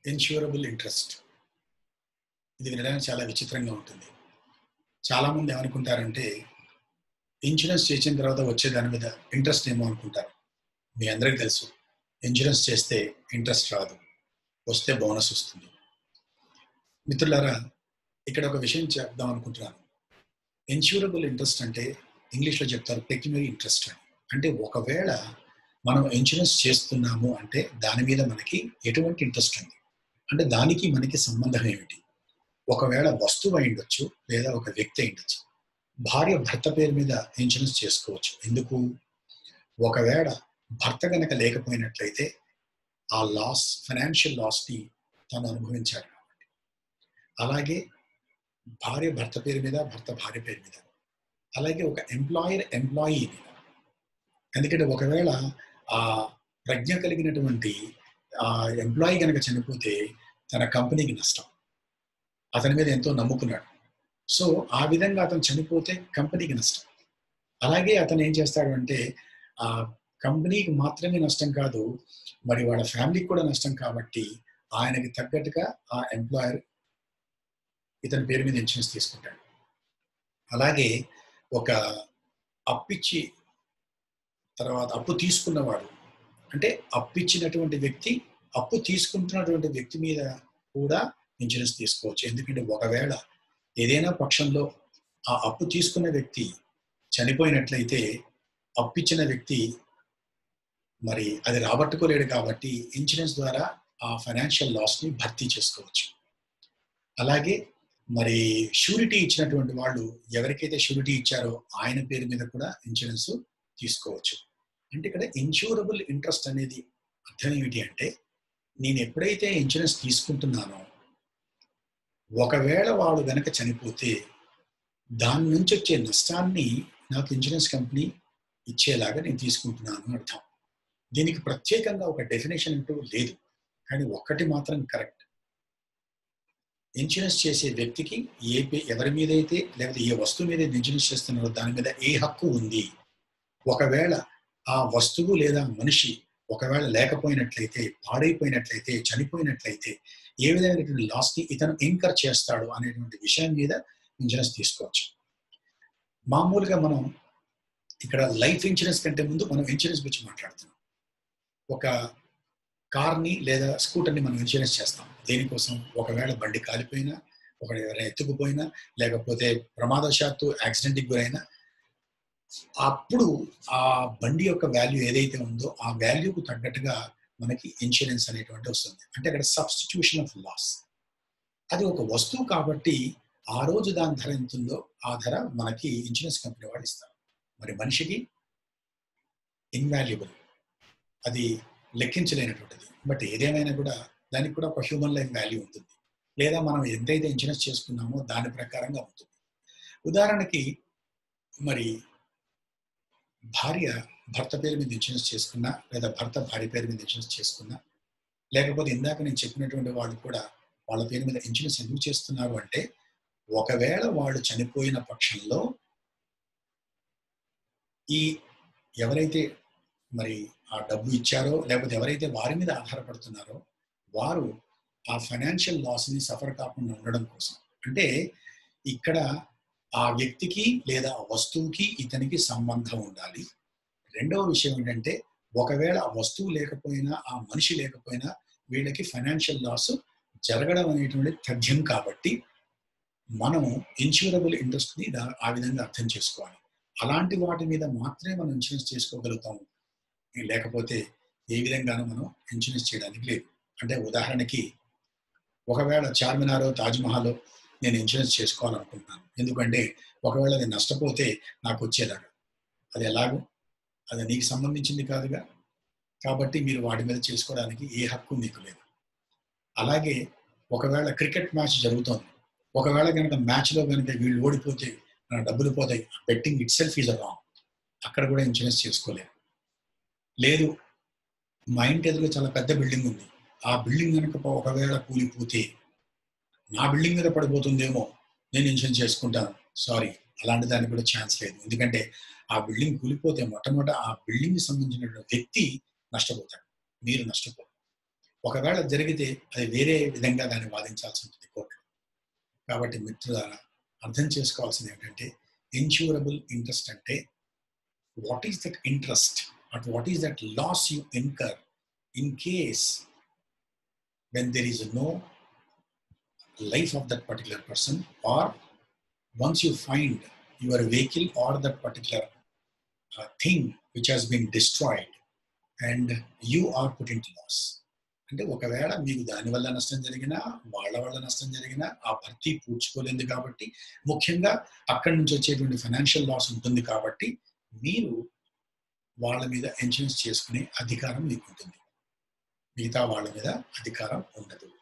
ఇన్ష్యూరబుల్ interest ఇది వినడానికి చాలా విచిత్రంగా ఉంటుంది చాలామంది ఏమనుకుంటారంటే ఇన్సూరెన్స్ చేసిన తర్వాత వచ్చే దాని మీద ఇంట్రెస్ట్ ఏమో అనుకుంటారు మీ అందరికీ తెలుసు ఇన్సూరెన్స్ చేస్తే ఇంట్రెస్ట్ రాదు వస్తే బోనస్ వస్తుంది మిత్రులారా ఇక్కడ ఒక విషయం చెప్దాం అనుకుంటున్నాను ఇన్సూరబుల్ ఇంట్రెస్ట్ అంటే ఇంగ్లీష్లో చెప్తారు పెక్యునరీ ఇంట్రెస్ట్ అని అంటే ఒకవేళ మనం ఇన్సూరెన్స్ చేస్తున్నాము అంటే దాని మీద మనకి ఎటువంటి ఇంట్రెస్ట్ ఉంది అంటే దానికి మనకి సంబంధం ఏమిటి ఒకవేళ వస్తువు అయి ఉండొచ్చు లేదా ఒక వ్యక్తి అయి ఉండొచ్చు భార్య భర్త పేరు మీద ఇన్సూరెన్స్ చేసుకోవచ్చు ఎందుకు ఒకవేళ భర్త గనక లేకపోయినట్లయితే ఆ లాస్ ఫైనాన్షియల్ లాస్ని తను అనుభవించాడు కాబట్టి అలాగే భార్య భర్త పేరు మీద భర్త భార్య పేరు మీద అలాగే ఒక ఎంప్లాయర్ ఎంప్లాయీ మీద ఎందుకంటే ఒకవేళ ఆ ప్రజ్ఞ కలిగినటువంటి ఆ ఎంప్లాయీ కనుక చనిపోతే తన కంపెనీకి నష్టం అతని మీద ఎంతో నమ్ముకున్నాడు సో ఆ విధంగా అతను చనిపోతే కంపెనీకి నష్టం అలాగే అతను ఏం చేస్తాడు అంటే ఆ కంపెనీకి మాత్రమే నష్టం కాదు మరి వాళ్ళ ఫ్యామిలీకి కూడా నష్టం కాబట్టి ఆయనకి తగ్గట్టుగా ఆ ఎంప్లాయర్ ఇతని పేరు మీద ఇన్సూరెన్స్ తీసుకుంటాడు అలాగే ఒక అప్పిచ్చి తర్వాత అప్పు తీసుకున్నవాడు అంటే అప్పిచ్చినటువంటి వ్యక్తి అప్పు తీసుకుంటున్నటువంటి వ్యక్తి మీద కూడా ఇన్సూరెన్స్ తీసుకోవచ్చు ఎందుకంటే ఒకవేళ ఏదైనా పక్షంలో ఆ అప్పు తీసుకున్న వ్యక్తి చనిపోయినట్లయితే అప్పిచ్చిన వ్యక్తి మరి అది రాబట్టుకోలేడు కాబట్టి ఇన్సూరెన్స్ ద్వారా ఆ ఫైనాన్షియల్ లాస్ని భర్తీ చేసుకోవచ్చు అలాగే మరి షూరిటీ ఇచ్చినటువంటి వాళ్ళు ఎవరికైతే షూరిటీ ఇచ్చారో ఆయన పేరు మీద కూడా ఇన్సూరెన్స్ తీసుకోవచ్చు అంటే ఇక్కడ ఇన్సూరబుల్ ఇంట్రెస్ట్ అనేది అర్థం ఏమిటి అంటే నేను ఎప్పుడైతే ఇన్సూరెన్స్ తీసుకుంటున్నానో ఒకవేళ వాడు గనక చనిపోతే దాని నుంచి వచ్చే నష్టాన్ని నాకు ఇన్సూరెన్స్ కంపెనీ ఇచ్చేలాగా నేను తీసుకుంటున్నాను అర్థం దీనికి ప్రత్యేకంగా ఒక డెఫినేషన్ అంటూ లేదు కానీ ఒక్కటి మాత్రం కరెక్ట్ ఇన్సూరెన్స్ చేసే వ్యక్తికి ఏ ఎవరి మీద అయితే లేకపోతే ఏ వస్తువు మీద ఇన్సూరెన్స్ చేస్తున్నారో దాని మీద ఏ హక్కు ఉంది ఒకవేళ ఆ వస్తువు లేదా మనిషి ఒకవేళ లేకపోయినట్లయితే పాడైపోయినట్లయితే చనిపోయినట్లయితే ఏ విధమైనటువంటి లాస్ని ఇతను ఇన్కర్ చేస్తాడు అనేటువంటి విషయం మీద ఇన్సూరెన్స్ తీసుకోవచ్చు మామూలుగా మనం ఇక్కడ లైఫ్ ఇన్సూరెన్స్ కంటే ముందు మనం ఇన్సూరెన్స్ గురించి మాట్లాడుతున్నాం ఒక కార్ని లేదా స్కూటర్ని మనం ఇన్సూరెన్స్ చేస్తాం దేనికోసం ఒకవేళ బండి కాలిపోయినా ఒక ఎవరైనా ఎత్తుకుపోయినా లేకపోతే ప్రమాదశాత్తు యాక్సిడెంట్కి గురైనా అప్పుడు ఆ బండి యొక్క వాల్యూ ఏదైతే ఉందో ఆ వాల్యూకు తగ్గట్టుగా మనకి ఇన్సూరెన్స్ అనేటువంటి వస్తుంది అంటే అక్కడ సబ్స్టిట్యూషన్ ఆఫ్ లాస్ అది ఒక వస్తువు కాబట్టి ఆ రోజు దాని ధర ఎంత ఉందో ఆ ధర మనకి ఇన్సూరెన్స్ కంపెనీ వాళ్ళు ఇస్తారు మరి మనిషికి ఇన్వాల్యుబుల్ అది లెక్కించలేనటువంటిది బట్ ఏదేమైనా కూడా దానికి కూడా ఒక హ్యూమన్ లైఫ్ వాల్యూ ఉంటుంది లేదా మనం ఎంతైతే ఇన్సూరెన్స్ చేసుకున్నామో దాని ప్రకారంగా ఉంటుంది ఉదాహరణకి మరి భార్య భర్త పేరు మీద ఇన్సూరెన్స్ చేసుకున్నా లేదా భర్త భార్య పేరు మీద ఇన్సూరెన్స్ చేసుకున్నా లేకపోతే ఇందాక నేను చెప్పినటువంటి వాళ్ళు కూడా వాళ్ళ పేరు మీద ఇన్సూరెన్స్ ఎందుకు చేస్తున్నారు అంటే ఒకవేళ వాళ్ళు చనిపోయిన పక్షంలో ఈ ఎవరైతే మరి ఆ డబ్బు ఇచ్చారో లేకపోతే ఎవరైతే వారి మీద ఆధారపడుతున్నారో వారు ఆ ఫైనాన్షియల్ లాస్ని సఫర్ కాకుండా ఉండడం కోసం అంటే ఇక్కడ ఆ వ్యక్తికి లేదా ఆ వస్తువుకి ఇతనికి సంబంధం ఉండాలి రెండవ విషయం ఏంటంటే ఒకవేళ ఆ వస్తువు లేకపోయినా ఆ మనిషి లేకపోయినా వీళ్ళకి ఫైనాన్షియల్ లాస్ జరగడం అనేటువంటి తథ్యం కాబట్టి మనం ఇన్సూరబుల్ ఇంట్రెస్ట్ని ఆ విధంగా అర్థం చేసుకోవాలి అలాంటి వాటి మీద మాత్రమే మనం ఇన్సూరెన్స్ చేసుకోగలుగుతాము లేకపోతే ఏ విధంగానూ మనం ఇన్సూరెన్స్ చేయడానికి లేదు అంటే ఉదాహరణకి ఒకవేళ చార్మినారో తాజ్మహల్ నేను ఇన్సూరెన్స్ చేసుకోవాలనుకుంటున్నాను ఎందుకంటే ఒకవేళ నేను నష్టపోతే నాకు వచ్చేలాగా అది ఎలాగో అది నీకు సంబంధించింది కాదుగా కాబట్టి మీరు వాటి మీద చేసుకోవడానికి ఏ హక్కు మీకు లేదు అలాగే ఒకవేళ క్రికెట్ మ్యాచ్ జరుగుతోంది ఒకవేళ కనుక మ్యాచ్లో కనుక వీళ్ళు ఓడిపోతే నా డబ్బులు పోతాయి betting itself is wrong అక్కడ కూడా ఇన్సూరెన్స్ చేసుకోలేదు లేదు మా ఇంటి ఎదురుగా చాలా పెద్ద బిల్డింగ్ ఉంది ఆ బిల్డింగ్ కనుక ఒకవేళ కూలిపోతే నా బిల్డింగ్ మీద పడిపోతుందేమో నేను ఇన్సూరెన్స్ చేసుకుంటాను సారీ అలాంటి దానికి కూడా ఛాన్స్ లేదు ఎందుకంటే ఆ బిల్డింగ్ కూలిపోతే మొట్టమొదట ఆ బిల్డింగ్కి సంబంధించిన వ్యక్తి నష్టపోతాడు మీరు నష్టపోరు ఒకవేళ జరిగితే అది వేరే విధంగా దాన్ని వాదించాల్సి ఉంటుంది కోర్టులో కాబట్టి మిత్రులారా అర్థం చేసుకోవాల్సింది ఏంటంటే ఇన్సూరబుల్ ఇంట్రెస్ట్ అంటే what is that interest at what is that loss you incur in case when there is no life of that particular person or once you find your vehicle or that particular uh, thing which has been destroyed and you are put into loss అంటే ఒకవేళ మీకు దానివల్ల నష్టం జరిగినా వాళ్ళ వల్ల నష్టం జరిగినా ఆ భర్తీ పూడ్చుకోలేదు కాబట్టి ముఖ్యంగా అక్కడి నుంచి వచ్చేటువంటి ఫైనాన్షియల్ లాస్ ఉంటుంది కాబట్టి మీరు వాళ్ళ మీద ఇన్సూరెన్స్ చేసుకునే అధికారం మీకు ఉంటుంది మిగతా వాళ్ళ మీద అధికారం ఉండదు